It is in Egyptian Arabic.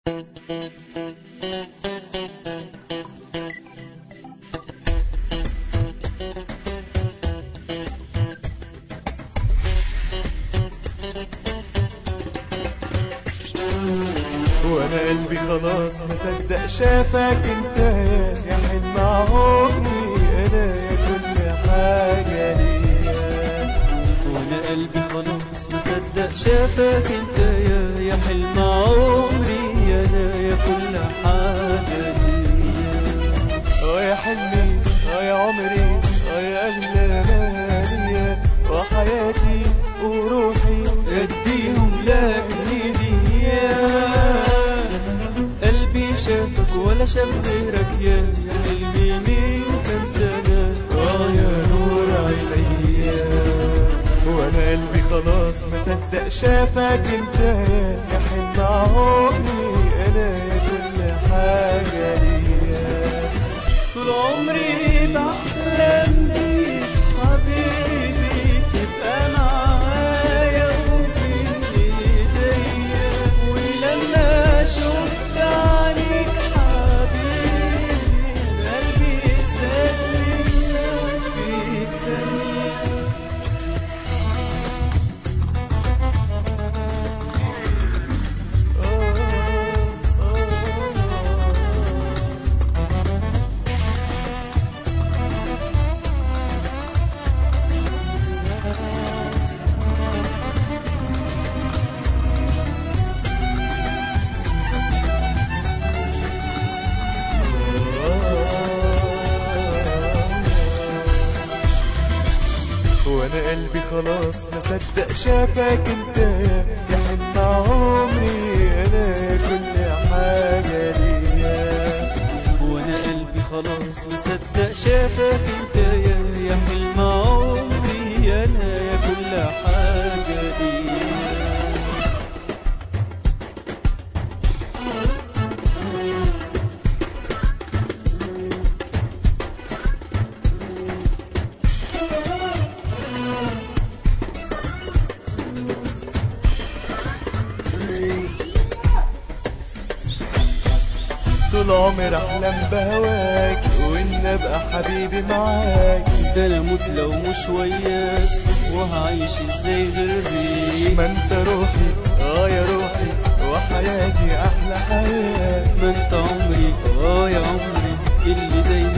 وانا قلبي خلاص مصدق شافك انت يا حلم عمري انا يا كل حاجة ليا وانا قلبي خلاص مصدق شافك انت يا يا حلم عمري انا يا كل حاجه ليا اه يا حلمي اه يا عمري اه يا اغلى مالية وحياتي وروحي اديهم لك هديه قلبي شافك ولا شاف غيرك يا يا حلمي من كام سنه اه يا نور عينيا وانا قلبي خلاص مصدق شافك انت يا حلم عمري انا يا كل حاجة ليا طول عمري بحلم بيك حبيبي تبقى معايا وبين ايديا ولما شفت عليك حبيبي قلبي سلم في ثانية وانا قلبي خلاص مصدق شافك انت يا حلم عمري انا يا كل حاجة ليا وانا قلبي خلاص مصدق شافك انت يا يا حلم عمري انا يا كل حاجه ليا طول عمري احلم بهواك وان ابقى حبيبي معاك ده انا اموت لو مش وياك وهعيش ازاي غير بيك ما انت روحي اه يا روحي وحياتي احلى حياة ما انت عمري اه يا عمري اللي دايما